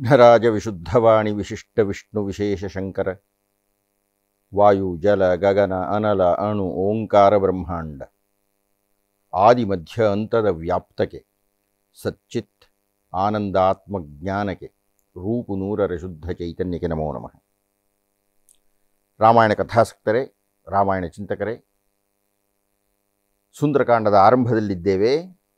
ವಿಘ್ನರಾಜ ವಿಶುದ್ಧವಾಣಿ ವಿಶಿಷ್ಟ ವಿಷ್ಣು ವಿಶೇಷ ಶಂಕರ ವಾಯು ಜಲ ಗಗನ ಅನಲ ಅಣು ಓಂಕಾರ ಬ್ರಹ್ಮಾಂಡ ಆದಿ ಮಧ್ಯ ಅಂತದ ವ್ಯಾಪ್ತಕ್ಕೆ ಸಚ್ಚಿತ್ ಆನಂದಾತ್ಮ ಜ್ಞಾನಕ್ಕೆ ರೂಪು ನೂರರ ಶುದ್ಧ ಚೈತನ್ಯಕ್ಕೆ ನಮೋ ನಮಃ ರಾಮಾಯಣ ಕಥಾಸಕ್ತರೇ ರಾಮಾಯಣ ಚಿಂತಕರೇ ಸುಂದರಕಾಂಡದ ಆರಂಭದಲ್ಲಿದ್ದೇವೆ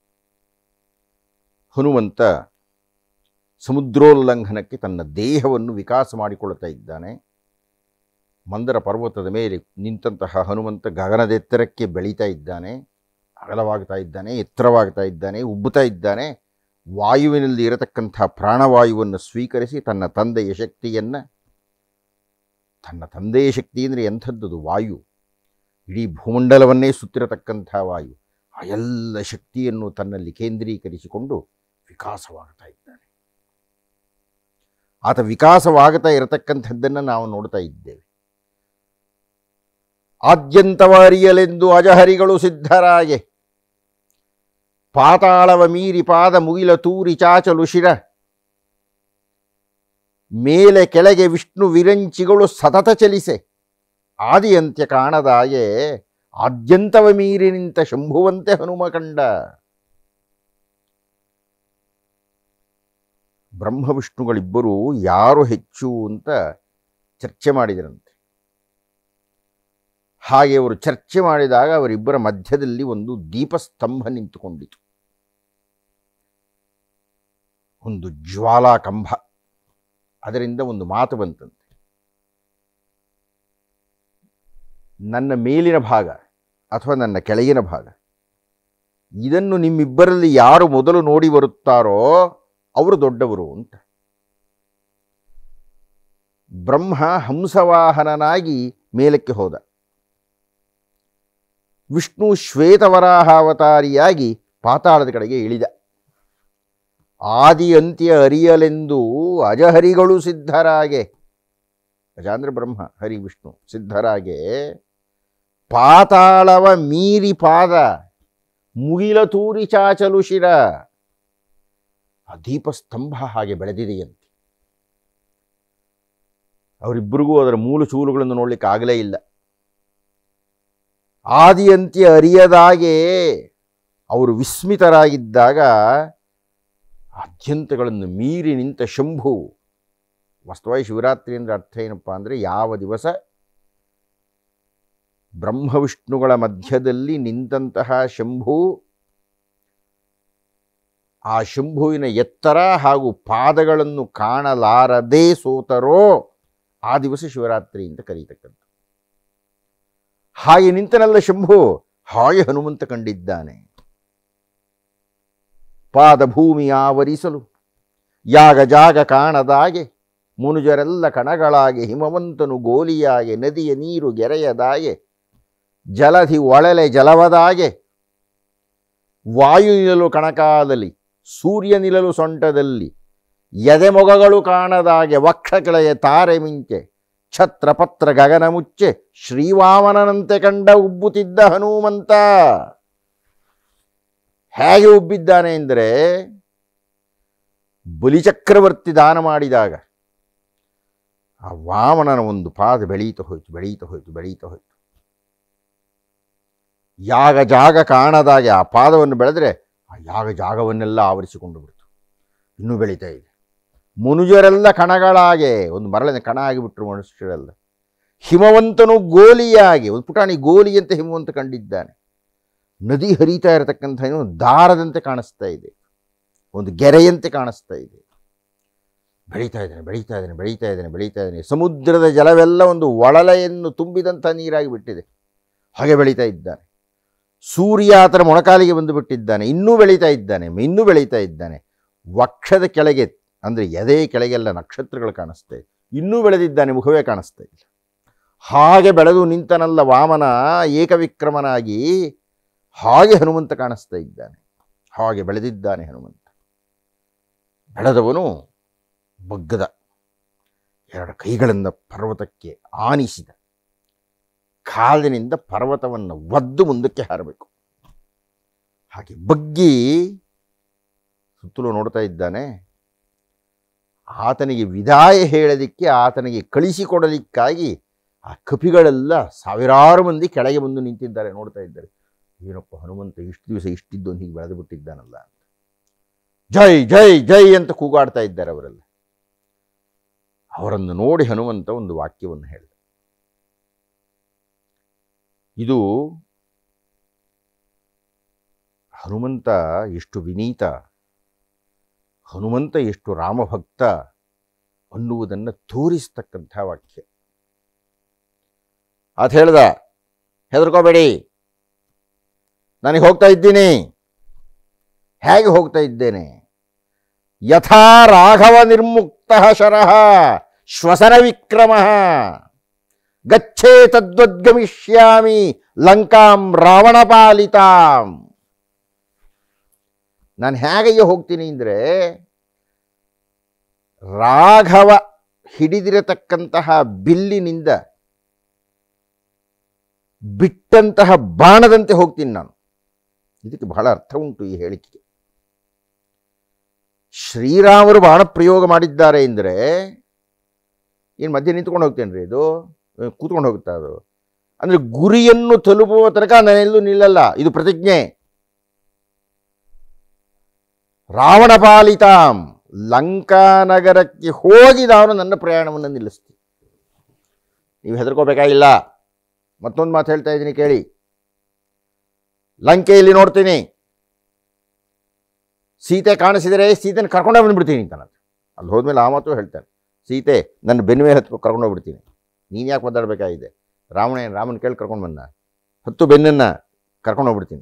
ಹನುಮಂತ ಸಮುದ್ರೋಲ್ಲಂಘನಕ್ಕೆ ತನ್ನ ದೇಹವನ್ನು ವಿಕಾಸ ಮಾಡಿಕೊಳ್ಳುತ್ತಾ ಇದ್ದಾನೆ ಮಂದರ ಪರ್ವತದ ಮೇಲೆ ನಿಂತಹ ಹನುಮಂತ ಗಗನದೆತ್ತರಕ್ಕೆ ಬೆಳೀತಾ ಇದ್ದಾನೆ ಅಗಲವಾಗ್ತಾ ಇದ್ದಾನೆ ಎತ್ತರವಾಗ್ತಾ ಇದ್ದಾನೆ ಉಬ್ಬುತ್ತಾ ಇದ್ದಾನೆ ವಾಯುವಿನಲ್ಲಿ ಇರತಕ್ಕಂಥ ಪ್ರಾಣವಾಯುವನ್ನು ಸ್ವೀಕರಿಸಿ ತನ್ನ ತಂದೆಯ ಶಕ್ತಿಯನ್ನು ತನ್ನ ತಂದೆಯ ಶಕ್ತಿ ಅಂದರೆ ಎಂಥದ್ದು ವಾಯು ಇಡೀ ಭೂಮಂಡಲವನ್ನೇ ಸುತ್ತಿರತಕ್ಕಂಥ ವಾಯು ಆ ಎಲ್ಲ ಶಕ್ತಿಯನ್ನು ತನ್ನಲ್ಲಿ ಕೇಂದ್ರೀಕರಿಸಿಕೊಂಡು ವಿಕಾಸವಾಗ್ತಾ ಇದ್ದಾನೆ ಆತ ವಿಕಾಸವಾಗುತ್ತಾ ಇರತಕ್ಕಂಥದ್ದನ್ನು ನಾವು ನೋಡ್ತಾ ಇದ್ದೇವೆ ಆದ್ಯಂತವ ಅರಿಯಲೆಂದು ಅಜಹರಿಗಳು ಸಿದ್ಧರಾಗೆ ಪಾತಾಳವ ಮೀರಿ ಪಾದ ಮುಗಿಲ ತೂರಿ ಚಾಚಲು ಶಿರ ಮೇಲೆ ಕೆಳಗೆ ವಿಷ್ಣು ವಿರಂಚಿಗಳು ಸತತ ಚಲಿಸೆ ಆದಿಯಂತ್ಯ ಕಾಣದಾಗೆ ಆದ್ಯಂತವ ಮೀರಿ ನಿಂತ ಶಂಭುವಂತೆ ಹನುಮ ಕಂಡ ಬ್ರಹ್ಮ ವಿಷ್ಣುಗಳಿಬ್ಬರು ಯಾರು ಹೆಚ್ಚು ಅಂತ ಚರ್ಚೆ ಮಾಡಿದರಂತೆ ಹಾಗೆ ಅವರು ಚರ್ಚೆ ಮಾಡಿದಾಗ ಅವರಿಬ್ಬರ ಮಧ್ಯದಲ್ಲಿ ಒಂದು ದೀಪಸ್ತಂಭ ನಿಂತುಕೊಂಡಿತು ಒಂದು ಜ್ವಾಲಾ ಕಂಬ ಅದರಿಂದ ಒಂದು ಮಾತು ಬಂತಂತೆ ನನ್ನ ಮೇಲಿನ ಭಾಗ ಅಥವಾ ನನ್ನ ಕೆಳಗಿನ ಭಾಗ ಇದನ್ನು ನಿಮ್ಮಿಬ್ಬರಲ್ಲಿ ಯಾರು ಮೊದಲು ನೋಡಿ ಬರುತ್ತಾರೋ ಅವರು ದೊಡ್ಡವರು ಅಂತ ಬ್ರಹ್ಮ ಹಂಸವಾಹನನಾಗಿ ಮೇಲಕ್ಕೆ ಹೋದ ವಿಷ್ಣು ಶ್ವೇತವರಾಹಾವತಾರಿಯಾಗಿ ಪಾತಾಳದ ಕಡೆಗೆ ಇಳಿದ ಆದಿ ಅಂತ್ಯ ಅರಿಯಲೆಂದು ಅಜಹರಿಗಳು ಸಿದ್ಧರಾಗೆ ಅಜ ಅಂದ್ರೆ ಬ್ರಹ್ಮ ಹರಿ ವಿಷ್ಣು ಸಿದ್ಧರಾಗೆ ಪಾತಾಳವ ಮೀರಿ ಪಾದ ಮುಗಿಲ ತೂರಿ ಚಾಚಲು ಶಿರ ಆ ದೀಪಸ್ತಂಭ ಹಾಗೆ ಬೆಳೆದಿದೆಯಂತೆ ಅವರಿಬ್ಬರಿಗೂ ಅದರ ಮೂಲ ಚೂಲುಗಳನ್ನು ನೋಡ್ಲಿಕ್ಕೆ ಆಗಲೇ ಇಲ್ಲ ಆದಿಯಂತ್ಯ ಅರಿಯದಾಗೆ ಅವರು ವಿಸ್ಮಿತರಾಗಿದ್ದಾಗ ಆದ್ಯಂತಗಳನ್ನು ಮೀರಿ ನಿಂತ ಶಂಭು ವಾಸ್ತವವಾಗಿ ಶಿವರಾತ್ರಿ ಅಂದರೆ ಅರ್ಥ ಏನಪ್ಪ ಅಂದರೆ ಯಾವ ದಿವಸ ಬ್ರಹ್ಮವಿಷ್ಣುಗಳ ಮಧ್ಯದಲ್ಲಿ ನಿಂತಹ ಶಂಭು ಆ ಶಂಭುವಿನ ಎತ್ತರ ಹಾಗೂ ಪಾದಗಳನ್ನು ಕಾಣಲಾರದೆ ಸೋತರೋ ಆ ದಿವಸ ಶಿವರಾತ್ರಿ ಅಂತ ಕರೀತಕ್ಕಂಥ ಹಾಗೆ ನಿಂತನಲ್ಲ ಶಂಭು ಹಾಗೆ ಹನುಮಂತ ಕಂಡಿದ್ದಾನೆ ಪಾದ ಭೂಮಿ ಆವರಿಸಲು ಯಾಗ ಜಾಗ ಕಾಣದಾಗೆ ಮುನುಜರೆಲ್ಲ ಕಣಗಳಾಗೆ ಹಿಮವಂತನು ಗೋಲಿಯಾಗೆ ನದಿಯ ನೀರು ಗೆರೆಯದಾಗೆ ಜಲಧಿ ಒಳಲೆ ಜಲವದಾಗೆ ವಾಯು ನಿಲ್ಲಲು ಕಣಕಾದಲ್ಲಿ ಸೂರ್ಯ ನಿಲ್ಲಲು ಸೊಂಟದಲ್ಲಿ ಎದೆಮೊಗಗಳು ಕಾಣದಾಗೆ ವಕ್ಷ ಕೆಳೆಯ ತಾರೆ ಮಿಂಚೆ ಛತ್ರ ಪತ್ರ ಗಗನ ಮುಚ್ಚೆ ಶ್ರೀವಾಮನನಂತೆ ಕಂಡ ಉಬ್ಬುತ್ತಿದ್ದ ಹನುಮಂತ ಹೇಗೆ ಉಬ್ಬಿದ್ದಾನೆ ಎಂದರೆ ಬಲಿಚಕ್ರವರ್ತಿ ದಾನ ಮಾಡಿದಾಗ ಆ ವಾಮನನ ಒಂದು ಪಾದ ಬೆಳೀತ ಹೋಯ್ತು ಬೆಳೀತ ಹೋಯ್ತು ಬೆಳೀತ ಹೋಯ್ತು ಯಾಗ ಜಾಗ ಕಾಣದಾಗೆ ಆ ಪಾದವನ್ನು ಬೆಳೆದ್ರೆ ಆ ಯಾಗ ಜಾಗವನ್ನೆಲ್ಲ ಆವರಿಸಿಕೊಂಡು ಬಿಡ್ತು ಇನ್ನೂ ಬೆಳೀತಾ ಇದೆ ಮುನುಜರೆಲ್ಲ ಕಣಗಳಾಗೆ ಒಂದು ಮರಳಿನ ಕಣ ಆಗಿಬಿಟ್ರು ಮನುಷ್ಯರೆಲ್ಲ ಹಿಮವಂತನು ಗೋಲಿಯಾಗಿ ಒಂದು ಪುಟಾಣಿ ಗೋಲಿಯಂತೆ ಹಿಮವಂತ ಕಂಡಿದ್ದಾನೆ ನದಿ ಹರಿತಾ ಇರತಕ್ಕಂಥ ಏನು ದಾರದಂತೆ ಕಾಣಿಸ್ತಾ ಇದೆ ಒಂದು ಗೆರೆಯಂತೆ ಕಾಣಿಸ್ತಾ ಇದೆ ಬೆಳೀತಾ ಇದ್ದಾನೆ ಬೆಳೀತಾ ಇದ್ದಾನೆ ಬೆಳೀತಾ ಇದ್ದಾನೆ ಬೆಳೀತಾ ಇದ್ದಾನೆ ಸಮುದ್ರದ ಜಲವೆಲ್ಲ ಒಂದು ಒಳಲೆಯನ್ನು ತುಂಬಿದಂಥ ನೀರಾಗಿ ಬಿಟ್ಟಿದೆ ಹಾಗೆ ಬೆಳೀತಾ ಇದ್ದಾನೆ ಸೂರ್ಯ ಆತನ ಮೊಣಕಾಲಿಗೆ ಬಂದು ಬಿಟ್ಟಿದ್ದಾನೆ ಇನ್ನೂ ಬೆಳೀತಾ ಇದ್ದಾನೆ ಇನ್ನೂ ಬೆಳೀತಾ ಇದ್ದಾನೆ ವಕ್ಷದ ಕೆಳಗೆ ಅಂದರೆ ಎದೆ ಕೆಳಗೆಲ್ಲ ನಕ್ಷತ್ರಗಳು ಕಾಣಿಸ್ತಾ ಇದೆ ಇನ್ನೂ ಬೆಳೆದಿದ್ದಾನೆ ಮುಖವೇ ಕಾಣಿಸ್ತಾ ಇಲ್ಲ ಹಾಗೆ ಬೆಳೆದು ನಿಂತನಲ್ಲ ವಾಮನ ಏಕವಿಕ್ರಮನಾಗಿ ಹಾಗೆ ಹನುಮಂತ ಕಾಣಿಸ್ತಾ ಇದ್ದಾನೆ ಹಾಗೆ ಬೆಳೆದಿದ್ದಾನೆ ಹನುಮಂತ ಬೆಳೆದವನು ಬಗ್ಗದ ಎರಡು ಕೈಗಳಿಂದ ಪರ್ವತಕ್ಕೆ ಆನಿಸಿದ ಕಾಲಿನಿಂದ ಪರ್ವತವನ್ನು ಒದ್ದು ಮುಂದಕ್ಕೆ ಹಾರಬೇಕು ಹಾಗೆ ಬಗ್ಗಿ ಸುತ್ತಲೂ ನೋಡ್ತಾ ಇದ್ದಾನೆ ಆತನಿಗೆ ವಿದಾಯ ಹೇಳಲಿಕ್ಕೆ ಆತನಿಗೆ ಕಳಿಸಿಕೊಡಲಿಕ್ಕಾಗಿ ಆ ಕಪಿಗಳೆಲ್ಲ ಸಾವಿರಾರು ಮಂದಿ ಕೆಳಗೆ ಬಂದು ನಿಂತಿದ್ದಾರೆ ನೋಡ್ತಾ ಇದ್ದಾರೆ ಏನಪ್ಪ ಹನುಮಂತ ಇಷ್ಟು ದಿವಸ ಇಷ್ಟಿದ್ದೊಂದು ಹೀಗೆ ಬೆಳೆದು ಬಿಟ್ಟಿದ್ದಾನಲ್ಲ ಅಂತ ಜೈ ಜೈ ಜೈ ಅಂತ ಕೂಗಾಡ್ತಾ ಇದ್ದಾರೆ ಅವರೆಲ್ಲ ಅವರನ್ನು ನೋಡಿ ಹನುಮಂತ ಒಂದು ವಾಕ್ಯವನ್ನು ಹೇಳಿದ ಇದು ಹನುಮಂತ ಎಷ್ಟು ವಿನೀತ ಹನುಮಂತ ಎಷ್ಟು ರಾಮಭಕ್ತ ಅನ್ನುವುದನ್ನು ತೋರಿಸ್ತಕ್ಕಂಥ ವಾಕ್ಯ ಆತ ಹೇಳ್ದ ಹೆದರ್ಕೋಬೇಡಿ ನನಗೆ ಹೋಗ್ತಾ ಇದ್ದೀನಿ ಹೇಗೆ ಹೋಗ್ತಾ ಇದ್ದೇನೆ ಯಥಾ ರಾಘವ ನಿರ್ಮುಕ್ತ ಶರಃ ಶ್ವಸನ ವಿಕ್ರಮ ಗಚ್ಚೇ ತದ್ವದ್ಗಮಿಷ್ಯಾಮಿ ಲಂಕಾಂ ರಾವಣ ಪಾಲಿತಾಂ ನಾನು ಹೇಗೆ ಹೋಗ್ತೀನಿ ಅಂದರೆ ರಾಘವ ಹಿಡಿದಿರತಕ್ಕಂತಹ ಬಿಲ್ಲಿನಿಂದ ಬಿಟ್ಟಂತಹ ಬಾಣದಂತೆ ಹೋಗ್ತೀನಿ ನಾನು ಇದಕ್ಕೆ ಬಹಳ ಅರ್ಥ ಉಂಟು ಈ ಹೇಳಿಕೆಗೆ ಶ್ರೀರಾಮರು ಬಾಣ ಪ್ರಯೋಗ ಮಾಡಿದ್ದಾರೆ ಎಂದರೆ ಏನು ಮಧ್ಯೆ ನಿಂತ್ಕೊಂಡು ಹೋಗ್ತೇನೆ ರೀ ಇದು ಕೂತ್ಕೊಂಡು ಹೋಗುತ್ತಾ ಅದು ಅಂದರೆ ಗುರಿಯನ್ನು ತಲುಪುವ ತನಕ ನಾನೆಲ್ಲೂ ನಿಲ್ಲಲ್ಲ ಇದು ಪ್ರತಿಜ್ಞೆ ರಾವಣ ಪಾಲಿತಾಂ ಲಂಕಾ ನಗರಕ್ಕೆ ಹೋಗಿ ನಾನು ನನ್ನ ಪ್ರಯಾಣವನ್ನು ನಿಲ್ಲಿಸ್ತೀನಿ ನೀವು ಹೆದರ್ಕೋಬೇಕಾಗಿಲ್ಲ ಮತ್ತೊಂದು ಮಾತು ಹೇಳ್ತಾ ಇದ್ದೀನಿ ಕೇಳಿ ಲಂಕೆಯಲ್ಲಿ ನೋಡ್ತೀನಿ ಸೀತೆ ಕಾಣಿಸಿದರೆ ಸೀತೆನ ಕರ್ಕೊಂಡೇ ಬಂದ್ಬಿಡ್ತೀನಿ ಅಂತ ನಾನು ಅಲ್ಲಿ ಹೋದ್ಮೇಲೆ ಆ ಮಾತು ಹೇಳ್ತಾನೆ ಸೀತೆ ನನ್ನ ಬೆನ್ನ ಮೇಲೆ ಹತ್ತು ಕರ್ಕೊಂಡು ಹೋಗ್ಬಿಡ್ತೀನಿ ನೀನು ಯಾಕೆ ಮಾತಾಡಬೇಕಾಗಿದೆ ರಾವಣ ಏನು ರಾಮನ ಕೇಳಿ ಕರ್ಕೊಂಡು ಬಂದ ಹತ್ತು ಬೆನ್ನನ್ನು ಕರ್ಕೊಂಡು ಹೋಗ್ಬಿಡ್ತೀನಿ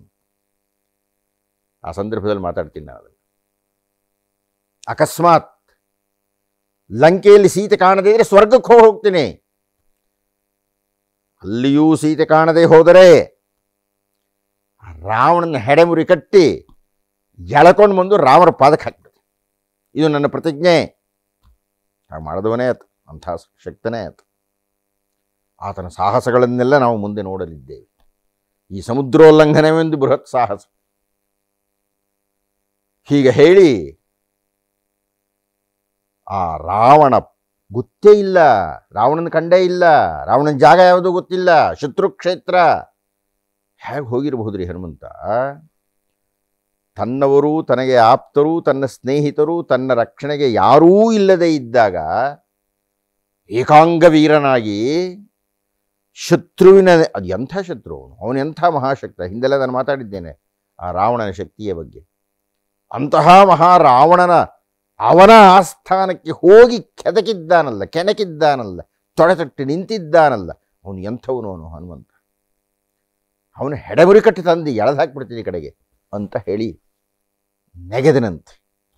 ಆ ಸಂದರ್ಭದಲ್ಲಿ ಮಾತಾಡ್ತೀನಿ ನಾನು ಅದನ್ನು ಅಕಸ್ಮಾತ್ ಲಂಕೆಯಲ್ಲಿ ಸೀತೆ ಕಾಣದೇ ಇದ್ರೆ ಸ್ವರ್ಗಕ್ಕೆ ಹೋಗಿ ಹೋಗ್ತೀನಿ ಅಲ್ಲಿಯೂ ಸೀತೆ ಕಾಣದೆ ಹೋದರೆ ರಾವಣನ ಹೆಡೆಮುರಿ ಕಟ್ಟಿ ಎಳ್ಕೊಂಡು ಬಂದು ರಾಮರ ಪಾದಕ್ಕೆ ಹಾಕ್ಬಿಡ್ತೀನಿ ಇದು ನನ್ನ ಪ್ರತಿಜ್ಞೆ ಹಾಗೆ ಮಾಡಿದವನೇ ಆತ ಅಂಥ ಶಕ್ತನೇ ಆತ ಆತನ ಸಾಹಸಗಳನ್ನೆಲ್ಲ ನಾವು ಮುಂದೆ ನೋಡಲಿದ್ದೇವೆ ಈ ಸಮುದ್ರೋಲ್ಲಂಘನವೆಂದು ಬೃಹತ್ ಸಾಹಸ ಹೀಗೆ ಹೇಳಿ ಆ ರಾವಣ ಗೊತ್ತೇ ಇಲ್ಲ ರಾವಣನ ಕಂಡೇ ಇಲ್ಲ ರಾವಣನ ಜಾಗ ಯಾವುದೂ ಗೊತ್ತಿಲ್ಲ ಶತ್ರು ಕ್ಷೇತ್ರ ಹೇಗೆ ಹೋಗಿರಬಹುದು ರೀ ಹನುಮಂತ ತನ್ನವರು ತನಗೆ ಆಪ್ತರು ತನ್ನ ಸ್ನೇಹಿತರು ತನ್ನ ರಕ್ಷಣೆಗೆ ಯಾರೂ ಇಲ್ಲದೆ ಇದ್ದಾಗ ಏಕಾಂಗ ವೀರನಾಗಿ ಶತ್ರುವಿನ ಅದು ಎಂಥ ಶತ್ರು ಅವನು ಅವನು ಎಂಥ ಮಹಾಶಕ್ತ ಹಿಂದೆಲ್ಲ ನಾನು ಮಾತಾಡಿದ್ದೇನೆ ಆ ರಾವಣನ ಶಕ್ತಿಯ ಬಗ್ಗೆ ಅಂತಹ ಮಹಾರಾವಣನ ಅವನ ಆಸ್ಥಾನಕ್ಕೆ ಹೋಗಿ ಕೆದಕಿದ್ದಾನಲ್ಲ ಕೆಣಕಿದ್ದಾನಲ್ಲ ತೊಡೆತಟ್ಟಿ ನಿಂತಿದ್ದಾನಲ್ಲ ಅವನು ಎಂಥವನು ಅವನು ಹನುಮಂತ ಅವನು ಹೆಡಗುರಿ ಕಟ್ಟಿ ತಂದು ಎಳೆದು ಹಾಕ್ಬಿಡ್ತೀನಿ ಈ ಕಡೆಗೆ ಅಂತ ಹೇಳಿ ನೆಗೆದನಂತೆ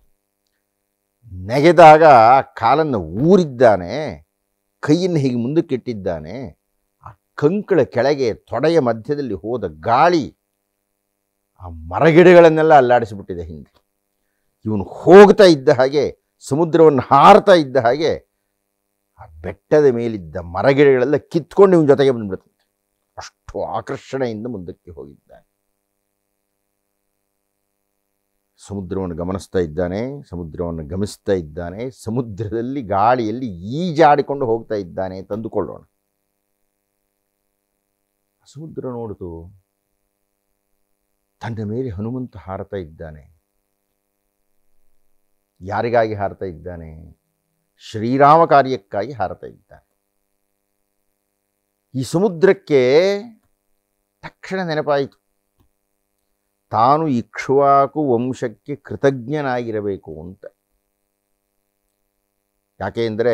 ನೆಗೆದಾಗ ಕಾಲನ್ನು ಊರಿದ್ದಾನೆ ಕೈಯನ್ನು ಹೀಗೆ ಮುಂದಕ್ಕೆ ಇಟ್ಟಿದ್ದಾನೆ ಆ ಕಂಕಳ ಕೆಳಗೆ ತೊಡೆಯ ಮಧ್ಯದಲ್ಲಿ ಹೋದ ಗಾಳಿ ಆ ಮರಗಿಡಗಳನ್ನೆಲ್ಲ ಅಲ್ಲಾಡಿಸಿಬಿಟ್ಟಿದೆ ಹಿಂದೆ ಇವನು ಹೋಗ್ತಾ ಇದ್ದ ಹಾಗೆ ಸಮುದ್ರವನ್ನು ಹಾರ್ತಾ ಇದ್ದ ಹಾಗೆ ಆ ಬೆಟ್ಟದ ಮೇಲಿದ್ದ ಮರಗಿಡಗಳೆಲ್ಲ ಕಿತ್ಕೊಂಡು ಇವನ ಜೊತೆಗೆ ಬಂದ್ಬಿಡುತ್ತೆ ಅಷ್ಟು ಆಕರ್ಷಣೆಯಿಂದ ಮುಂದಕ್ಕೆ ಹೋಗಿದ್ದಾನೆ ಸಮುದ್ರವನ್ನು ಗಮನಿಸ್ತಾ ಇದ್ದಾನೆ ಸಮುದ್ರವನ್ನು ಗಮನಿಸ್ತಾ ಇದ್ದಾನೆ ಸಮುದ್ರದಲ್ಲಿ ಗಾಳಿಯಲ್ಲಿ ಈಜಾಡಿಕೊಂಡು ಹೋಗ್ತಾ ಇದ್ದಾನೆ ತಂದುಕೊಳ್ಳೋಣ ಸಮುದ್ರ ನೋಡಿತು ತನ್ನ ಮೇಲೆ ಹನುಮಂತ ಹಾರತಾ ಇದ್ದಾನೆ ಯಾರಿಗಾಗಿ ಹಾರತಾ ಇದ್ದಾನೆ ಶ್ರೀರಾಮ ಕಾರ್ಯಕ್ಕಾಗಿ ಹಾರತಾ ಇದ್ದಾನೆ ಈ ಸಮುದ್ರಕ್ಕೆ ತಕ್ಷಣ ನೆನಪಾಯಿತು ತಾನು ಇಕ್ಷ್ವಾಕು ವಂಶಕ್ಕೆ ಕೃತಜ್ಞನಾಗಿರಬೇಕು ಅಂತ ಯಾಕೆ ಅಂದರೆ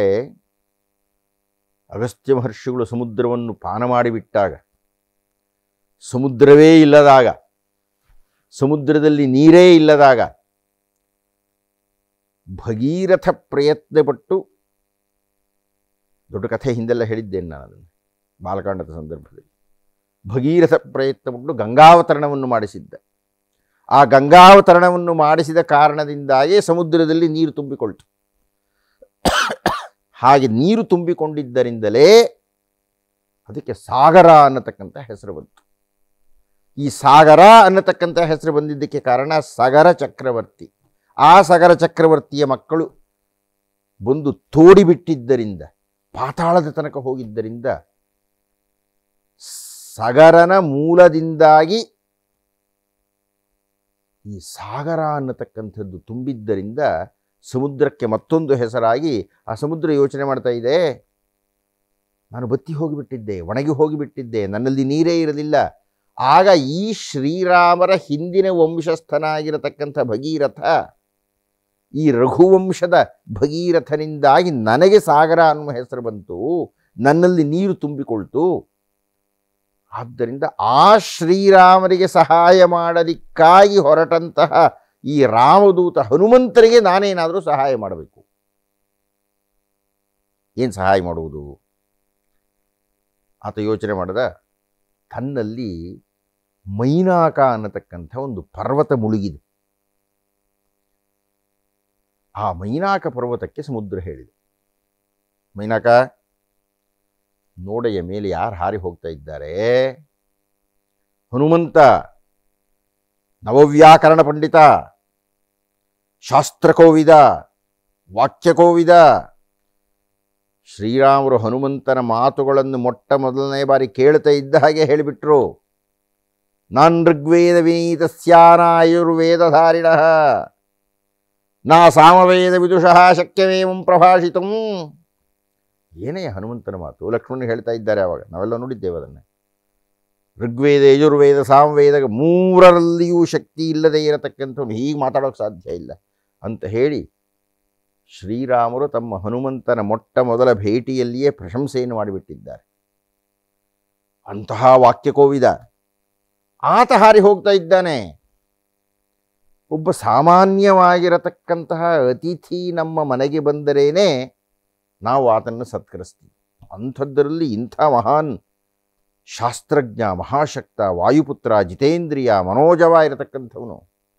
ಅಗಸ್ತ್ಯ ಮಹರ್ಷಿಗಳು ಸಮುದ್ರವನ್ನು ಪಾನ ಮಾಡಿಬಿಟ್ಟಾಗ ಸಮುದ್ರವೇ ಇಲ್ಲದಾಗ ಸಮುದ್ರದಲ್ಲಿ ನೀರೇ ಇಲ್ಲದಾಗ ಭಗೀರಥ ಪ್ರಯತ್ನಪಟ್ಟು ದೊಡ್ಡ ಕಥೆ ಹಿಂದೆಲ್ಲ ಹೇಳಿದ್ದೇನೆ ನಾನು ಅದನ್ನು ಬಾಲಕಾಂಡದ ಸಂದರ್ಭದಲ್ಲಿ ಭಗೀರಥ ಪ್ರಯತ್ನಪಟ್ಟು ಗಂಗಾವತರಣವನ್ನು ಮಾಡಿಸಿದ್ದ ಆ ಗಂಗಾವತರಣವನ್ನು ಮಾಡಿಸಿದ ಕಾರಣದಿಂದಾಗಿ ಸಮುದ್ರದಲ್ಲಿ ನೀರು ತುಂಬಿಕೊಳ್ತು ಹಾಗೆ ನೀರು ತುಂಬಿಕೊಂಡಿದ್ದರಿಂದಲೇ ಅದಕ್ಕೆ ಸಾಗರ ಅನ್ನತಕ್ಕಂಥ ಹೆಸರು ಬಂತು ಈ ಸಾಗರ ಅನ್ನತಕ್ಕಂಥ ಹೆಸರು ಬಂದಿದ್ದಕ್ಕೆ ಕಾರಣ ಸಗರ ಚಕ್ರವರ್ತಿ ಆ ಸಗರ ಚಕ್ರವರ್ತಿಯ ಮಕ್ಕಳು ಬಂದು ತೋಡಿಬಿಟ್ಟಿದ್ದರಿಂದ ಪಾತಾಳದ ತನಕ ಹೋಗಿದ್ದರಿಂದ ಸಗರನ ಮೂಲದಿಂದಾಗಿ ಈ ಸಾಗರ ಅನ್ನತಕ್ಕಂಥದ್ದು ತುಂಬಿದ್ದರಿಂದ ಸಮುದ್ರಕ್ಕೆ ಮತ್ತೊಂದು ಹೆಸರಾಗಿ ಆ ಸಮುದ್ರ ಯೋಚನೆ ಮಾಡ್ತಾ ಇದೆ ನಾನು ಬತ್ತಿ ಹೋಗಿಬಿಟ್ಟಿದ್ದೆ ಒಣಗಿ ಹೋಗಿಬಿಟ್ಟಿದ್ದೆ ನನ್ನಲ್ಲಿ ನೀರೇ ಇರಲಿಲ್ಲ ಆಗ ಈ ಶ್ರೀರಾಮರ ಹಿಂದಿನ ವಂಶಸ್ಥನಾಗಿರತಕ್ಕಂಥ ಭಗೀರಥ ಈ ರಘುವಂಶದ ಭಗೀರಥನಿಂದಾಗಿ ನನಗೆ ಸಾಗರ ಅನ್ನುವ ಹೆಸರು ಬಂತು ನನ್ನಲ್ಲಿ ನೀರು ತುಂಬಿಕೊಳ್ತು ಆದ್ದರಿಂದ ಆ ಶ್ರೀರಾಮರಿಗೆ ಸಹಾಯ ಮಾಡಲಿಕ್ಕಾಗಿ ಹೊರಟಂತಹ ಈ ರಾಮದೂತ ಹನುಮಂತರಿಗೆ ನಾನೇನಾದರೂ ಸಹಾಯ ಮಾಡಬೇಕು ಏನು ಸಹಾಯ ಮಾಡುವುದು ಆತ ಯೋಚನೆ ಮಾಡಿದ ತನ್ನಲ್ಲಿ ಮೈನಾಕ ಅನ್ನತಕ್ಕಂಥ ಒಂದು ಪರ್ವತ ಮುಳುಗಿದೆ ಆ ಮೈನಾಕ ಪರ್ವತಕ್ಕೆ ಸಮುದ್ರ ಹೇಳಿದೆ ಮೈನಾಕ ನೋಡೆಯ ಮೇಲೆ ಯಾರು ಹಾರಿ ಹೋಗ್ತಾ ಇದ್ದಾರೆ ಹನುಮಂತ ನವವ್ಯಾಕರಣ ಪಂಡಿತ ಶಾಸ್ತ್ರಕೋವಿದ ವಾಕ್ಯಕೋವಿದ ಶ್ರೀರಾಮರು ಹನುಮಂತನ ಮಾತುಗಳನ್ನು ಮೊಟ್ಟ ಮೊದಲನೇ ಬಾರಿ ಕೇಳ್ತಾ ಇದ್ದ ಹಾಗೆ ಹೇಳಿಬಿಟ್ರು ನಾನ್ ಋಗ್ವೇದ ವಿನೀತಸ್ಯಾನ ಆಯುರ್ವೇದಧಾರಿಣ ನಾ ಸಾಮವೇದ ವಿದುಷಃ ಶಕ್ಯವೇಮಂ ಪ್ರಭಾಷಿತಂ ಏನೇ ಹನುಮಂತನ ಮಾತು ಲಕ್ಷ್ಮಣ ಹೇಳ್ತಾ ಇದ್ದಾರೆ ಅವಾಗ ನಾವೆಲ್ಲ ನೋಡಿದ್ದೇವೆ ಅದನ್ನು ಋಗ್ವೇದ ಯಜುರ್ವೇದ ಸಾಮವೇದ ಮೂರರಲ್ಲಿಯೂ ಶಕ್ತಿ ಇಲ್ಲದೆ ಇರತಕ್ಕಂಥವ್ನು ಹೀಗೆ ಮಾತಾಡೋಕ್ಕೆ ಸಾಧ್ಯ ಇಲ್ಲ ಅಂತ ಹೇಳಿ ಶ್ರೀರಾಮರು ತಮ್ಮ ಹನುಮಂತನ ಮೊಟ್ಟ ಮೊದಲ ಭೇಟಿಯಲ್ಲಿಯೇ ಪ್ರಶಂಸೆಯನ್ನು ಮಾಡಿಬಿಟ್ಟಿದ್ದಾರೆ ಅಂತಹ ವಾಕ್ಯಕೋವಿದ ಆತ ಹಾರಿ ಹೋಗ್ತಾ ಇದ್ದಾನೆ ಒಬ್ಬ ಸಾಮಾನ್ಯವಾಗಿರತಕ್ಕಂತಹ ಅತಿಥಿ ನಮ್ಮ ಮನೆಗೆ ಬಂದರೇನೆ ನಾವು ಆತನ್ನು ಸತ್ಕರಿಸ್ತೀವಿ ಅಂಥದ್ದರಲ್ಲಿ ಇಂಥ ಮಹಾನ್ ಶಾಸ್ತ್ರಜ್ಞ ಮಹಾಶಕ್ತ ವಾಯುಪುತ್ರ ಜಿತೇಂದ್ರಿಯ ಮನೋಜವ ಇರತಕ್ಕಂಥವನು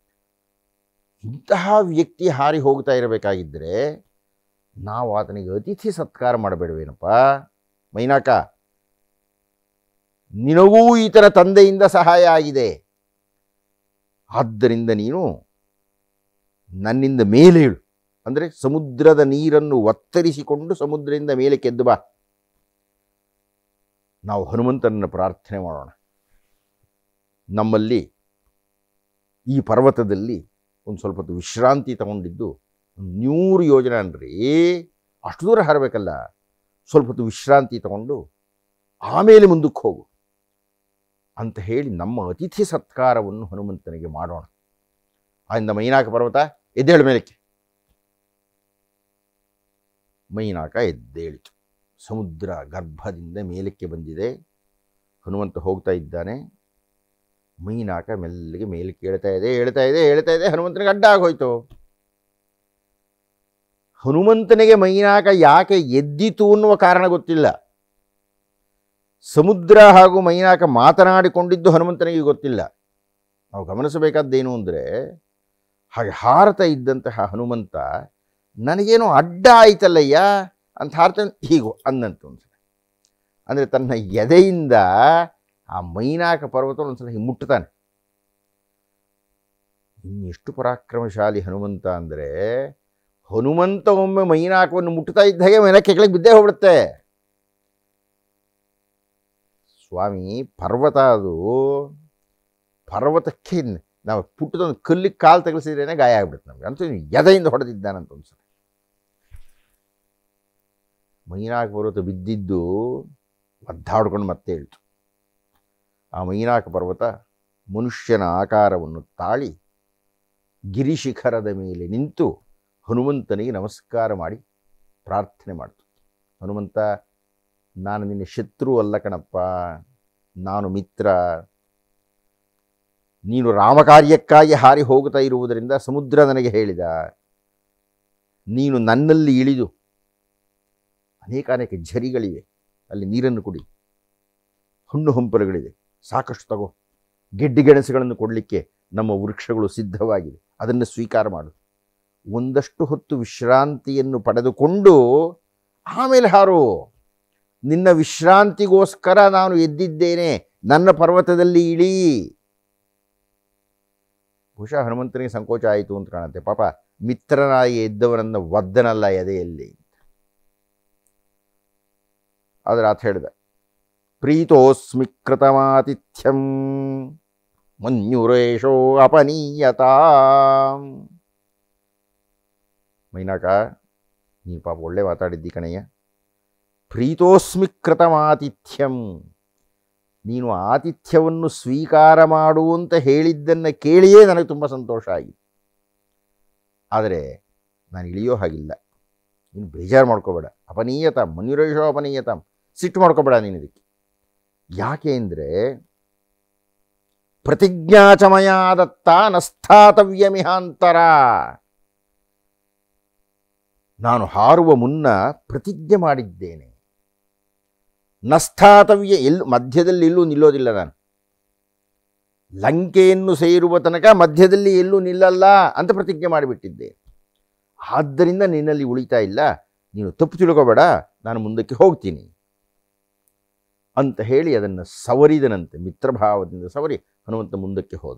ಇಂತಹ ವ್ಯಕ್ತಿ ಹಾರಿ ಹೋಗ್ತಾ ಇರಬೇಕಾಗಿದ್ದರೆ ನಾವು ಆತನಿಗೆ ಅತಿಥಿ ಸತ್ಕಾರ ಮಾಡಬೇಡವೇನಪ್ಪ ಮೈನಾಕ ನಿನಗೂ ಈತನ ತಂದೆಯಿಂದ ಸಹಾಯ ಆಗಿದೆ ಆದ್ದರಿಂದ ನೀನು ನನ್ನಿಂದ ಮೇಲೆ ಇಳು ಅಂದರೆ ಸಮುದ್ರದ ನೀರನ್ನು ಒತ್ತರಿಸಿಕೊಂಡು ಸಮುದ್ರದಿಂದ ಮೇಲೆ ಕೆದ್ದು ಬಾ ನಾವು ಹನುಮಂತನನ್ನು ಪ್ರಾರ್ಥನೆ ಮಾಡೋಣ ನಮ್ಮಲ್ಲಿ ಈ ಪರ್ವತದಲ್ಲಿ ಒಂದು ಸ್ವಲ್ಪ ಹೊತ್ತು ವಿಶ್ರಾಂತಿ ತಗೊಂಡಿದ್ದು ಒಂದು ನೂರು ಯೋಜನೆ ಅನ್ರಿ ಅಷ್ಟು ದೂರ ಹಾರಬೇಕಲ್ಲ ಸ್ವಲ್ಪ ಹೊತ್ತು ವಿಶ್ರಾಂತಿ ತಗೊಂಡು ಆಮೇಲೆ ಮುಂದಕ್ಕೆ ಹೋಗು ಅಂತ ಹೇಳಿ ನಮ್ಮ ಅತಿಥಿ ಸತ್ಕಾರವನ್ನು ಹನುಮಂತನಿಗೆ ಮಾಡೋಣ ಆದ್ದರಿಂದ ಮೈನಾಕ ಪರ್ವತ ಎದ್ದೇಳು ಮೇಲಕ್ಕೆ ಮೈನಾಕ ಎದ್ದೇಳಿತು ಸಮುದ್ರ ಗರ್ಭದಿಂದ ಮೇಲಕ್ಕೆ ಬಂದಿದೆ ಹನುಮಂತ ಹೋಗ್ತಾ ಇದ್ದಾನೆ ಮೈನಾಕ ಮೆಲ್ಲಗೆ ಮೇಲಕ್ಕೆ ಹೇಳ್ತಾ ಇದೆ ಹೇಳ್ತಾ ಇದೆ ಹೇಳ್ತಾ ಇದೆ ಹನುಮಂತನಿಗೆ ಅಡ್ಡ ಆಗೋಯ್ತು ಹನುಮಂತನಿಗೆ ಮೈನಾಕ ಯಾಕೆ ಎದ್ದಿತು ಅನ್ನುವ ಕಾರಣ ಗೊತ್ತಿಲ್ಲ ಸಮುದ್ರ ಹಾಗೂ ಮೈನಾಕ ಮಾತನಾಡಿಕೊಂಡಿದ್ದು ಹನುಮಂತನಿಗೆ ಗೊತ್ತಿಲ್ಲ ನಾವು ಗಮನಿಸಬೇಕಾದ್ದೇನು ಅಂದರೆ ಹಾಗೆ ಹಾರತಾ ಇದ್ದಂತಹ ಹನುಮಂತ ನನಗೇನೋ ಅಡ್ಡ ಆಯ್ತಲ್ಲಯ್ಯ ಅಂತ ಹಾರ್ತಾನೆ ಹೀಗೋ ಅಂದಂತ ಒಂದ್ಸಲ ಅಂದರೆ ತನ್ನ ಎದೆಯಿಂದ ಆ ಮೈನಾಕ ಪರ್ವತ ಒಂದ್ಸಲ ಹೀಗೆ ಮುಟ್ತಾನೆ ಇನ್ನೆಷ್ಟು ಪರಾಕ್ರಮಶಾಲಿ ಹನುಮಂತ ಅಂದರೆ ಹನುಮಂತ ಒಮ್ಮೆ ಮೈನಾಕವನ್ನು ಮುಟ್ತಾ ಇದ್ದ ಹಾಗೆ ಮೈನಾಕ ಕೆಳಗೆ ಬಿದ್ದೇ ಹೋಗ್ಬಿಡುತ್ತೆ ಸ್ವಾಮಿ ಪರ್ವತ ಅದು ಪರ್ವತಕ್ಕೆ ನಾವು ಪುಟ್ಟದೊಂದು ಕಲ್ಲಿಗೆ ಕಾಲು ತಗಲಿಸಿದ್ರೇನೆ ಗಾಯ ಆಗ್ಬಿಡುತ್ತೆ ನಮ್ಗೆ ಅಂತೂ ಎದೆಯಿಂದ ಹೊಡೆದಿದ್ದಾನಂತ ಒಂದ್ಸಲ ಮೈನಾಕ ಪರ್ವತ ಬಿದ್ದಿದ್ದು ಒದ್ದಾಡ್ಕೊಂಡು ಮತ್ತೆ ಹೇಳ್ತು ಆ ಮೈನಾಕ ಪರ್ವತ ಮನುಷ್ಯನ ಆಕಾರವನ್ನು ತಾಳಿ ಗಿರಿಶಿಖರದ ಮೇಲೆ ನಿಂತು ಹನುಮಂತನಿಗೆ ನಮಸ್ಕಾರ ಮಾಡಿ ಪ್ರಾರ್ಥನೆ ಮಾಡಿತು ಹನುಮಂತ ನಾನು ನಿನ್ನ ಶತ್ರು ಅಲ್ಲ ಕಣಪ್ಪ ನಾನು ಮಿತ್ರ ನೀನು ರಾಮಕಾರ್ಯಕ್ಕಾಗಿ ಹಾರಿ ಹೋಗುತ್ತಾ ಇರುವುದರಿಂದ ಸಮುದ್ರ ನನಗೆ ಹೇಳಿದ ನೀನು ನನ್ನಲ್ಲಿ ಇಳಿದು ಅನೇಕ ಅನೇಕ ಝರಿಗಳಿವೆ ಅಲ್ಲಿ ನೀರನ್ನು ಕುಡಿ ಹಣ್ಣು ಹಂಪಲುಗಳಿದೆ ಸಾಕಷ್ಟು ತಗೋ ಗೆಡ್ಡಿ ಗೆಣಸುಗಳನ್ನು ಕೊಡಲಿಕ್ಕೆ ನಮ್ಮ ವೃಕ್ಷಗಳು ಸಿದ್ಧವಾಗಿದೆ ಅದನ್ನು ಸ್ವೀಕಾರ ಮಾಡು ಒಂದಷ್ಟು ಹೊತ್ತು ವಿಶ್ರಾಂತಿಯನ್ನು ಪಡೆದುಕೊಂಡು ಆಮೇಲೆ ಹಾರು ನಿನ್ನ ವಿಶ್ರಾಂತಿಗೋಸ್ಕರ ನಾನು ಎದ್ದಿದ್ದೇನೆ ನನ್ನ ಪರ್ವತದಲ್ಲಿ ಇಳಿ ಬಹುಶಃ ಹನುಮಂತನಿಗೆ ಸಂಕೋಚ ಆಯಿತು ಅಂತ ಕಾಣುತ್ತೆ ಪಾಪ ಮಿತ್ರನಾಗಿ ಇದ್ದವನನ್ನ ಒದ್ದನಲ್ಲ ಎದೆಯಲ್ಲಿ ಆದರೆ ಆತ ಹೇಳಿದ ಪ್ರೀತೋಸ್ಮಿ ಕೃತಮಾತಿಥ್ಯಂ ಮನ್ಯುರೇಶೋ ಅಪನೀಯತ ಮೈನಾಕ ನೀನು ಪಾಪ ಒಳ್ಳೆ ಮಾತಾಡಿದ್ದಿ ಕಣಯ್ಯ ಪ್ರೀತೋಸ್ಮಿ ಕೃತಮಾತಿಥ್ಯಂ ನೀನು ಆತಿಥ್ಯವನ್ನು ಸ್ವೀಕಾರ ಮಾಡು ಅಂತ ಹೇಳಿದ್ದನ್ನು ಕೇಳಿಯೇ ನನಗೆ ತುಂಬ ಸಂತೋಷ ಆಗಿದೆ ಆದರೆ ನಾನು ಇಳಿಯೋ ಹಾಗಿಲ್ಲ ನೀನು ಬೇಜಾರು ಮಾಡ್ಕೋಬೇಡ ಅಪನೀಯತ ಮನ್ಯುರೇಶೋ ಅಪನೀಯತ ಸಿಟ್ಟು ಮಾಡ್ಕೋಬೇಡ ನೀನು ಇದಕ್ಕೆ ಯಾಕೆ ಅಂದರೆ ಪ್ರತಿಜ್ಞಾಚಮಯಾದತ್ತ ನಸ್ಥಾತವ್ಯಮಿಹಾಂತರ ನಾನು ಹಾರುವ ಮುನ್ನ ಪ್ರತಿಜ್ಞೆ ಮಾಡಿದ್ದೇನೆ ನಸ್ಥಾತವ್ಯ ಎಲ್ಲೂ ಮಧ್ಯದಲ್ಲಿ ಎಲ್ಲೂ ನಿಲ್ಲೋದಿಲ್ಲ ನಾನು ಲಂಕೆಯನ್ನು ಸೇರುವ ತನಕ ಮಧ್ಯದಲ್ಲಿ ಎಲ್ಲೂ ನಿಲ್ಲಲ್ಲ ಅಂತ ಪ್ರತಿಜ್ಞೆ ಮಾಡಿಬಿಟ್ಟಿದ್ದೆ ಆದ್ದರಿಂದ ನಿನ್ನಲ್ಲಿ ಉಳಿತಾ ಇಲ್ಲ ನೀನು ತಪ್ಪು ತಿಳ್ಕೋಬೇಡ ನಾನು ಮುಂದಕ್ಕೆ ಹೋಗ್ತೀನಿ ಅಂತ ಹೇಳಿ ಅದನ್ನು ಸವರಿದನಂತೆ ಮಿತ್ರಭಾವದಿಂದ ಸವರಿ ಹನುಮಂತ ಮುಂದಕ್ಕೆ ಹೋದ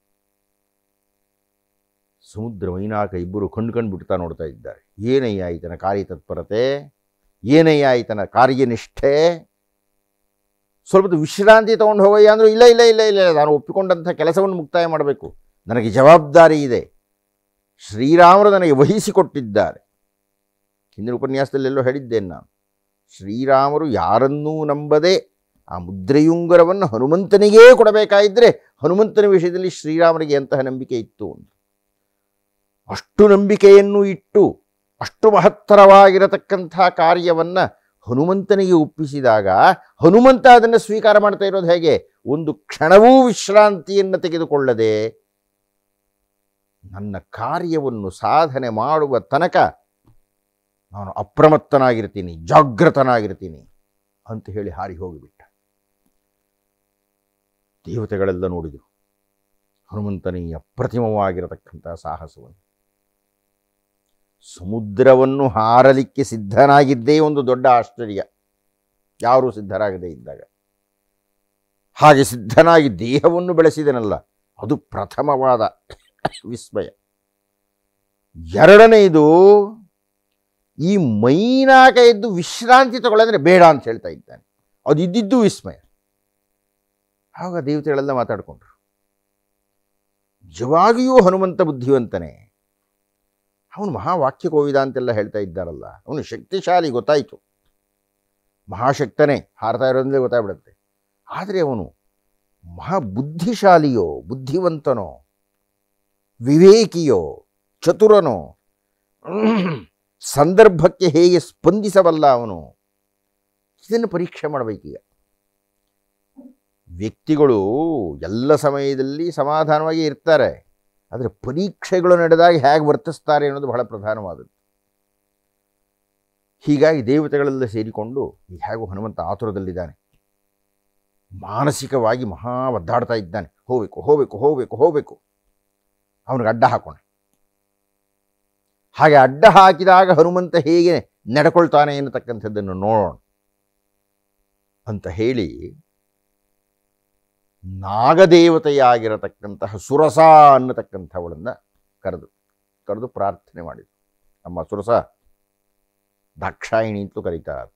ಸಮುದ್ರ ಮೈನಾಕ ಇಬ್ಬರು ಕಂಡು ಕಂಡು ಬಿಡ್ತಾ ನೋಡ್ತಾ ಇದ್ದಾರೆ ಏನಯ್ಯ ಈತನ ಕಾರ್ಯತತ್ಪರತೆ ಏನಯ್ಯ ಈತನ ಕಾರ್ಯನಿಷ್ಠೆ ಸ್ವಲ್ಪ ಹೊತ್ತು ವಿಶ್ರಾಂತಿ ತೊಗೊಂಡು ಹೋಗಯ್ಯ ಅಂದರು ಇಲ್ಲ ಇಲ್ಲ ಇಲ್ಲ ಇಲ್ಲ ನಾನು ಒಪ್ಪಿಕೊಂಡಂಥ ಕೆಲಸವನ್ನು ಮುಕ್ತಾಯ ಮಾಡಬೇಕು ನನಗೆ ಜವಾಬ್ದಾರಿ ಇದೆ ಶ್ರೀರಾಮರು ನನಗೆ ವಹಿಸಿಕೊಟ್ಟಿದ್ದಾರೆ ಹಿಂದಿನ ಉಪನ್ಯಾಸದಲ್ಲೆಲ್ಲೋ ಹೇಳಿದ್ದೇನೆ ನಾನು ಶ್ರೀರಾಮರು ಯಾರನ್ನೂ ನಂಬದೆ ಆ ಮುದ್ರೆಯುಂಗರವನ್ನು ಹನುಮಂತನಿಗೇ ಕೊಡಬೇಕಾಗಿದ್ದರೆ ಹನುಮಂತನ ವಿಷಯದಲ್ಲಿ ಶ್ರೀರಾಮನಿಗೆ ಅಂತಹ ನಂಬಿಕೆ ಇತ್ತು ಅಂತ ಅಷ್ಟು ನಂಬಿಕೆಯನ್ನು ಇಟ್ಟು ಅಷ್ಟು ಮಹತ್ತರವಾಗಿರತಕ್ಕಂಥ ಕಾರ್ಯವನ್ನು ಹನುಮಂತನಿಗೆ ಒಪ್ಪಿಸಿದಾಗ ಹನುಮಂತ ಅದನ್ನು ಸ್ವೀಕಾರ ಮಾಡ್ತಾ ಇರೋದು ಹೇಗೆ ಒಂದು ಕ್ಷಣವೂ ವಿಶ್ರಾಂತಿಯನ್ನು ತೆಗೆದುಕೊಳ್ಳದೆ ನನ್ನ ಕಾರ್ಯವನ್ನು ಸಾಧನೆ ಮಾಡುವ ತನಕ ನಾನು ಅಪ್ರಮತ್ತನಾಗಿರ್ತೀನಿ ಜಾಗೃತನಾಗಿರ್ತೀನಿ ಅಂತ ಹೇಳಿ ಹಾರಿ ಹೋಗಿಬಿಟ್ಟ ದೇವತೆಗಳೆಲ್ಲ ನೋಡಿದರು ಹನುಮಂತನ ಈ ಅಪ್ರತಿಮವಾಗಿರತಕ್ಕಂಥ ಸಾಹಸವನ್ನು ಸಮುದ್ರವನ್ನು ಹಾರಲಿಕ್ಕೆ ಸಿದ್ಧನಾಗಿದ್ದೇ ಒಂದು ದೊಡ್ಡ ಆಶ್ಚರ್ಯ ಯಾರೂ ಸಿದ್ಧರಾಗದೇ ಇದ್ದಾಗ ಹಾಗೆ ಸಿದ್ಧನಾಗಿ ದೇಹವನ್ನು ಬೆಳೆಸಿದನಲ್ಲ ಅದು ಪ್ರಥಮವಾದ ವಿಸ್ಮಯ ಎರಡನೆಯದು ಈ ಮೈನಾಕ ಎದ್ದು ವಿಶ್ರಾಂತಿ ತಗೊಳ್ಳಂದ್ರೆ ಬೇಡ ಅಂತ ಹೇಳ್ತಾ ಇದ್ದಾನೆ ಅದು ಇದ್ದಿದ್ದು ವಿಸ್ಮಯ ಆಗ ದೇವತೆಗಳೆಲ್ಲ ಮಾತಾಡಿಕೊಂಡ್ರು ನಿಜವಾಗಿಯೂ ಹನುಮಂತ ಬುದ್ಧಿವಂತನೇ ಅವನು ಮಹಾವಾಕ್ಯ ಕೋವಿದ ಅಂತೆಲ್ಲ ಹೇಳ್ತಾ ಇದ್ದಾರಲ್ಲ ಅವನು ಶಕ್ತಿಶಾಲಿ ಗೊತ್ತಾಯಿತು ಮಹಾಶಕ್ತನೇ ಹಾರ್ತಾ ಇರೋದ್ರಿಂದ ಗೊತ್ತಾಗ್ಬಿಡುತ್ತೆ ಆದರೆ ಅವನು ಮಹಾಬುದ್ಧಿಶಾಲಿಯೋ ಬುದ್ಧಿವಂತನೋ ವಿವೇಕಿಯೋ ಚತುರನೋ ಸಂದರ್ಭಕ್ಕೆ ಹೇಗೆ ಸ್ಪಂದಿಸಬಲ್ಲ ಅವನು ಇದನ್ನು ಪರೀಕ್ಷೆ ಮಾಡಬೇಕೀಗ ವ್ಯಕ್ತಿಗಳು ಎಲ್ಲ ಸಮಯದಲ್ಲಿ ಸಮಾಧಾನವಾಗಿ ಇರ್ತಾರೆ ಆದರೆ ಪರೀಕ್ಷೆಗಳು ನಡೆದಾಗ ಹೇಗೆ ವರ್ತಿಸ್ತಾರೆ ಅನ್ನೋದು ಬಹಳ ಪ್ರಧಾನವಾದದ್ದು ಹೀಗಾಗಿ ದೇವತೆಗಳೆಲ್ಲ ಸೇರಿಕೊಂಡು ಈಗ ಹೇಗೂ ಹನುಮಂತ ಆತುರದಲ್ಲಿದ್ದಾನೆ ಮಾನಸಿಕವಾಗಿ ಮಹಾ ಒದ್ದಾಡ್ತಾ ಇದ್ದಾನೆ ಹೋಗಬೇಕು ಹೋಗಬೇಕು ಹೋಗಬೇಕು ಹೋಗಬೇಕು ಅವನಿಗೆ ಅಡ್ಡ ಹಾಕೋಣ ಹಾಗೆ ಅಡ್ಡ ಹಾಕಿದಾಗ ಹನುಮಂತ ಹೇಗೆ ನಡ್ಕೊಳ್ತಾನೆ ಎನ್ನತಕ್ಕಂಥದ್ದನ್ನು ನೋಡೋಣ ಅಂತ ಹೇಳಿ ನಾಗದೇವತೆಯಾಗಿರತಕ್ಕಂತಹ ಸುರಸ ಅನ್ನತಕ್ಕಂಥವಳನ್ನು ಕರೆದು ಕರೆದು ಪ್ರಾರ್ಥನೆ ಮಾಡಿದ್ರು ನಮ್ಮ ಸುರಸ ದಾಕ್ಷಾಯಿಣಿ ಅಂತಲೂ ಕರೀತಾರೆ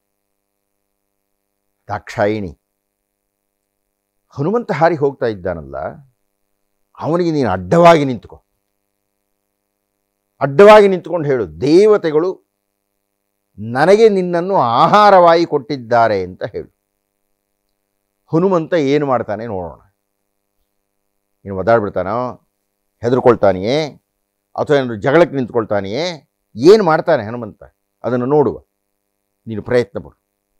ದಾಕ್ಷಾಯಿಣಿ ಹನುಮಂತ ಹಾರಿ ಹೋಗ್ತಾ ಇದ್ದಾನಲ್ಲ ಅವನಿಗೆ ನೀನು ಅಡ್ಡವಾಗಿ ನಿಂತುಕೋ ಅಡ್ಡವಾಗಿ ನಿಂತ್ಕೊಂಡು ಹೇಳು ದೇವತೆಗಳು ನನಗೆ ನಿನ್ನನ್ನು ಆಹಾರವಾಗಿ ಕೊಟ್ಟಿದ್ದಾರೆ ಅಂತ ಹೇಳು ಹನುಮಂತ ಏನು ಮಾಡ್ತಾನೆ ನೋಡೋಣ ನೀನು ಒದ್ದಾಡ್ಬಿಡ್ತಾನೋ ಹೆದರ್ಕೊಳ್ತಾನೆಯೇ ಅಥವಾ ಏನಾದ್ರು ಜಗಳಕ್ಕೆ ನಿಂತ್ಕೊಳ್ತಾನೆಯೇ ಏನು ಮಾಡ್ತಾನೆ ಹನುಮಂತ ಅದನ್ನು ನೋಡುವ ನೀನು ಪ್ರಯತ್ನ ಪಡು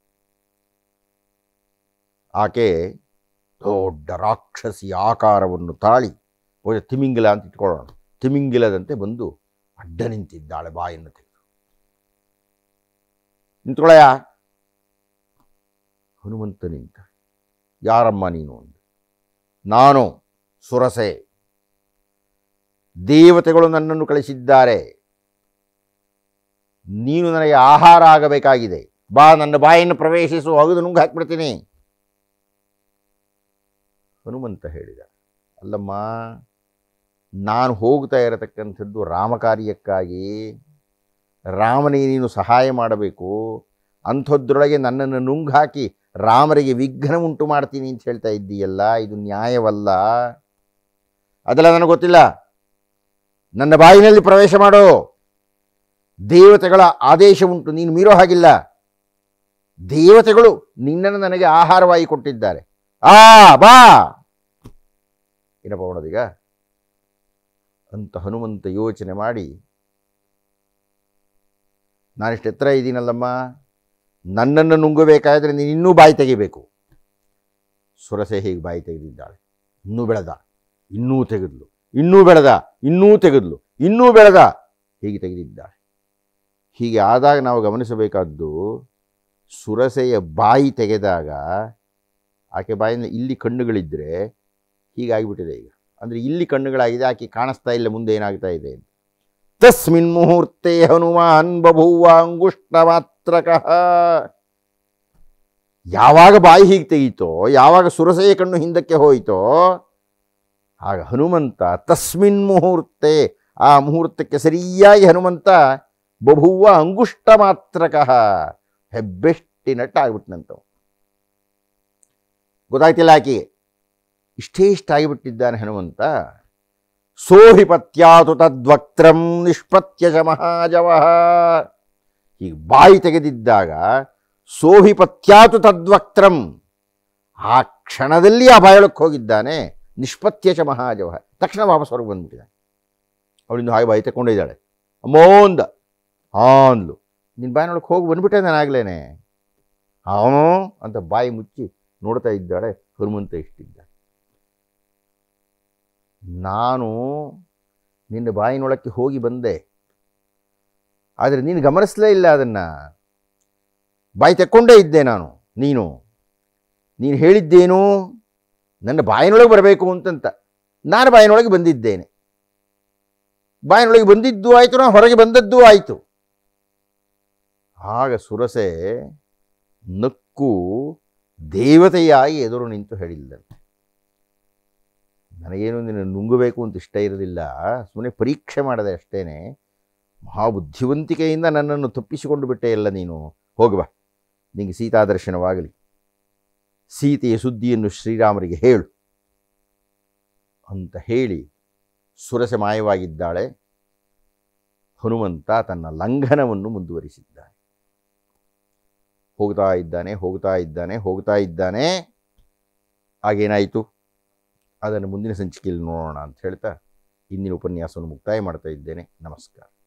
ಆಕೆ ದೊಡ್ಡ ರಾಕ್ಷಸಿ ಆಕಾರವನ್ನು ತಾಳಿ ಬಹುಶಃ ತಿಮಿಂಗಿಲ ಅಂತ ಇಟ್ಕೊಳ್ಳೋಣ ತಿಮಿಂಗಿಲದಂತೆ ಬಂದು ಅಡ್ಡ ನಿಂತಿದ್ದಾಳೆ ಬಾಯನ್ನು ತೆಗೆದು ನಿಂತ್ಕೊಳ್ಳಯ್ಯ ಹನುಮಂತ ನಿಂತ ಯಾರಮ್ಮ ನೀನು ಅಂದ ನಾನು ಸುರಸೆ ದೇವತೆಗಳು ನನ್ನನ್ನು ಕಳಿಸಿದ್ದಾರೆ ನೀನು ನನಗೆ ಆಹಾರ ಆಗಬೇಕಾಗಿದೆ ಬಾ ನನ್ನ ಬಾಯನ್ನು ಪ್ರವೇಶಿಸು ಅಗದು ನುಂಗು ಹಾಕ್ಬಿಡ್ತೀನಿ ಹನುಮಂತ ಹೇಳಿದ ಅಲ್ಲಮ್ಮ ನಾನು ಹೋಗ್ತಾ ಇರತಕ್ಕಂಥದ್ದು ರಾಮಕಾರ್ಯಕ್ಕಾಗಿ ರಾಮನಿಗೆ ನೀನು ಸಹಾಯ ಮಾಡಬೇಕು ಅಂಥದ್ರೊಳಗೆ ನನ್ನನ್ನು ನುಂಗ್ ಹಾಕಿ ರಾಮರಿಗೆ ವಿಘ್ನ ಉಂಟು ಮಾಡ್ತೀನಿ ಅಂತ ಹೇಳ್ತಾ ಇದ್ದೀಯಲ್ಲ ಇದು ನ್ಯಾಯವಲ್ಲ ಅದೆಲ್ಲ ನನಗೆ ಗೊತ್ತಿಲ್ಲ ನನ್ನ ಬಾಯಿನಲ್ಲಿ ಪ್ರವೇಶ ಮಾಡೋ ದೇವತೆಗಳ ಆದೇಶ ಉಂಟು ನೀನು ಮೀರೋ ಹಾಗಿಲ್ಲ ದೇವತೆಗಳು ನಿನ್ನನ್ನು ನನಗೆ ಆಹಾರವಾಗಿ ಕೊಟ್ಟಿದ್ದಾರೆ ಆ ಬಾ ಏನಪ್ಪ ಮಾಡೋದೀಗ ಅಂತ ಹನುಮಂತ ಯೋಚನೆ ಮಾಡಿ ನಾನಿಷ್ಟು ಎತ್ತರ ಇದ್ದೀನಲ್ಲಮ್ಮ ನನ್ನನ್ನು ನುಂಗಬೇಕಾದ್ರೆ ನೀನು ಇನ್ನೂ ಬಾಯಿ ತೆಗಿಬೇಕು ಸುರಸೆ ಹೀಗೆ ಬಾಯಿ ತೆಗೆದಿದ್ದಾಳೆ ಇನ್ನೂ ಬೆಳೆದ ಇನ್ನೂ ತೆಗೆದ್ಲು ಇನ್ನೂ ಬೆಳೆದ ಇನ್ನೂ ತೆಗೆದ್ಲು ಇನ್ನೂ ಬೆಳೆದ ಹೀಗೆ ತೆಗೆದಿದ್ದಾಳೆ ಹೀಗೆ ಆದಾಗ ನಾವು ಗಮನಿಸಬೇಕಾದ್ದು ಸುರಸೆಯ ಬಾಯಿ ತೆಗೆದಾಗ ಆಕೆ ಬಾಯಿಂದ ಇಲ್ಲಿ ಕಣ್ಣುಗಳಿದ್ದರೆ ಹೀಗಾಗಿಬಿಟ್ಟಿದೆ ಈಗ ಅಂದರೆ ಇಲ್ಲಿ ಕಣ್ಣುಗಳಾಗಿದೆ ಆಕೆ ಕಾಣಿಸ್ತಾ ಇಲ್ಲ ಮುಂದೆ ಏನಾಗ್ತಾ ಇದೆ ಅಂತ ತಸ್ಮಿನ್ ಮುಹೂರ್ತೆ ಹನುಮಾನ್ ಬಭೂವ ಅಂಗುಷ್ಟ ಮಾತ್ರಕಃ ಯಾವಾಗ ಬಾಯಿ ಹೀಗೆ ತೆಗೀತೋ ಯಾವಾಗ ಸುರಸೆಯ ಕಣ್ಣು ಹಿಂದಕ್ಕೆ ಹೋಯಿತೋ ಆಗ ಹನುಮಂತ ತಸ್ಮಿನ್ ಮುಹೂರ್ತೆ ಆ ಮುಹೂರ್ತಕ್ಕೆ ಸರಿಯಾಗಿ ಹನುಮಂತ ಬಭೂವ ಅಂಗುಷ್ಟ ಮಾತ್ರಕಃ ಹೆಬ್ಬೆಷ್ಟಿನಟ್ಟ ಆಗ್ಬಿಟ್ನಂತವ ಗೊತ್ತಾಯ್ತಿಲ್ಲ ಆಕೆಗೆ ಇಷ್ಟೇ ಇಷ್ಟ ಆಗಿಬಿಟ್ಟಿದ್ದಾನೆ ಹನುಮಂತ ಸೋಹಿಪತ್ಯಾತು ತದ್ವಕ್ತ್ರಂ ನಿಷ್ಪತ್ಯಜ ಮಹಾಜವ ಈಗ ಬಾಯಿ ತೆಗೆದಿದ್ದಾಗ ಸೋಹಿಪತ್ಯಾತು ತದ್ವಕ್ತ್ರಂ ಆ ಕ್ಷಣದಲ್ಲಿ ಆ ಬಾಯೊಳಕ್ಕೆ ಹೋಗಿದ್ದಾನೆ ನಿಷ್ಪತ್ಯಚ ಮಹಾಜವ ತಕ್ಷಣ ವಾಪಸ್ ಹೊರಗೆ ಬಂದ್ಬಿಟ್ಟಿದ್ದಾನೆ ಅವಳಿಂದ ಹಾಗೆ ಬಾಯಿ ತಗೊಂಡಿದ್ದಾಳೆ ಅಮ್ಮೋಂದ ಆನ್ಲು ನಿನ್ನ ಬಾಯಿನೊಳಗೆ ಹೋಗಿ ಬಂದ್ಬಿಟ್ಟೆ ನಾನಾಗ್ಲೇನೆ ಅವನು ಅಂತ ಬಾಯಿ ಮುಚ್ಚಿ ನೋಡ್ತಾ ಇದ್ದಾಳೆ ಹನುಮಂತ ಇಷ್ಟಿದ್ದ ನಾನು ನಿನ್ನ ಬಾಯಿನೊಳಕ್ಕೆ ಹೋಗಿ ಬಂದೆ ಆದರೆ ನೀನು ಗಮನಿಸಲೇ ಇಲ್ಲ ಅದನ್ನು ಬಾಯಿ ತೆಕ್ಕೊಂಡೇ ಇದ್ದೆ ನಾನು ನೀನು ನೀನು ಹೇಳಿದ್ದೇನು ನನ್ನ ಬಾಯಿನೊಳಗೆ ಬರಬೇಕು ಅಂತಂತ ನಾನು ಬಾಯಿನೊಳಗೆ ಬಂದಿದ್ದೇನೆ ಬಾಯಿನೊಳಗೆ ಬಂದಿದ್ದು ಆಯಿತು ನಾನು ಹೊರಗೆ ಬಂದದ್ದು ಆಯಿತು ಆಗ ಸುರಸೆ ನಕ್ಕು ದೇವತೆಯಾಗಿ ಎದುರು ನಿಂತು ಹೇಳಿಲ್ಲಂತೆ ನನಗೇನು ನಿನ್ನ ನುಂಗಬೇಕು ಅಂತ ಇಷ್ಟ ಇರಲಿಲ್ಲ ಸುಮ್ಮನೆ ಪರೀಕ್ಷೆ ಮಾಡದೆ ಅಷ್ಟೇನೆ ಮಹಾಬುದ್ಧಿವಂತಿಕೆಯಿಂದ ನನ್ನನ್ನು ತಪ್ಪಿಸಿಕೊಂಡು ಬಿಟ್ಟೆ ಎಲ್ಲ ನೀನು ಹೋಗುವ ನಿನಗೆ ಸೀತಾ ದರ್ಶನವಾಗಲಿ ಸೀತೆಯ ಸುದ್ದಿಯನ್ನು ಶ್ರೀರಾಮರಿಗೆ ಹೇಳು ಅಂತ ಹೇಳಿ ಸುರಸೆ ಮಾಯವಾಗಿದ್ದಾಳೆ ಹನುಮಂತ ತನ್ನ ಲಂಘನವನ್ನು ಮುಂದುವರಿಸಿದ್ದಾನೆ ಹೋಗ್ತಾ ಇದ್ದಾನೆ ಹೋಗ್ತಾ ಇದ್ದಾನೆ ಹೋಗ್ತಾ ಇದ್ದಾನೆ ಆಗೇನಾಯಿತು ಅದನ್ನು ಮುಂದಿನ ಸಂಚಿಕೆಯಲ್ಲಿ ನೋಡೋಣ ಅಂತ ಹೇಳ್ತಾ ಇಂದಿನ ಉಪನ್ಯಾಸವನ್ನು ಮುಕ್ತಾಯ ಮಾಡ್ತಾ ಇದ್ದೇನೆ ನಮಸ್ಕಾರ